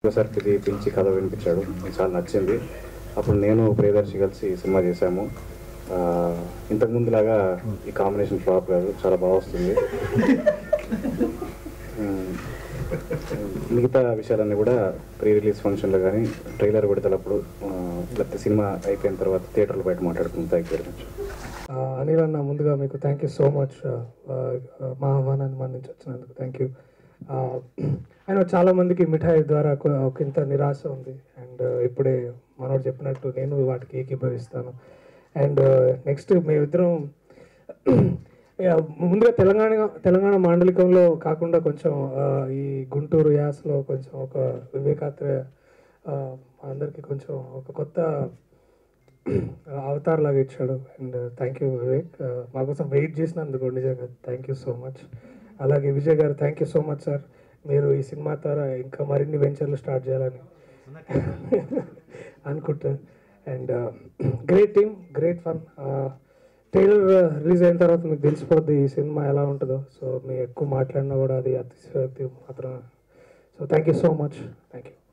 సార్కి ఇది పిలిచి కథ వినిపించాడు నాకు చాలా నచ్చింది అప్పుడు నేను ప్రియదర్శి కలిసి ఈ సినిమా చేశాము ఆ, ఇంతకుముందులాగా ఈ కాంబినేషన్ ఫ్లాప్ కాదు చాలా బాగా వస్తుంది ఉమ్, మిగతా విషయాలన్నీ కూడా ప్రీ రిలీజ్ ఫంక్షన్లో కానీ ట్రైలర్ విడతలప్పుడు ఆ, లేకపోతే సినిమా అయిపోయిన తర్వాత థియేటర్లో బయట మాట్లాడుకుంటాం థ్యాంక్ యూ వెరీ మచ్ ఆ, అనిల్ అన్న ముందుగా మీకు థ్యాంక్ యూ సో మచ్ మా ఆహ్వానాన్ని మన్నించి వచ్చినందుకు థ్యాంక్ యూ ఆయన చాలా మందికి మిఠాయి ద్వారా కొ- ఒక ఇంత నిరాశ ఉంది అండ్ ఇప్పుడే మనోడు చెప్పినట్టు నేను వాటికి ఏకీభవిస్తాను అండ్ నెక్స్ట్ మేమిద్దరం యా, ముందుగా తెలంగాణ తెలంగాణ మాండలికంలో కాకుండా కొంచెం ఆ, ఈ గుంటూరు యాసలో కొంచెం ఒక వివేకాత్ర ఆ, మా అందరికీ కొంచెం ఒక కొత్త అవతార్ లాగా ఇచ్చాడు అండ్ థ్యాంక్ యూ వివేక్ ఆ, మా కోసం వెయిట్ చేసినందుకు నిజంగా థ్యాంక్ యూ సో మచ్ అలాగే విజయ్ గారు thank you so much sir మీరు ఈ సినిమా ద్వారా ఇంకా మరిన్ని వెంచర్లు స్టార్ట్ చేయాలని అనుకుంటా and great team great fun trailer release అయిన తర్వాత మీకు తెలిసిపోద్ది ఈ సినిమా ఎలా ఉంటుందో సో మీరు ఎక్కువ మాట్లాడినా కూడా అది అతిశయోక్తి మాత్రం so thank you so much thank you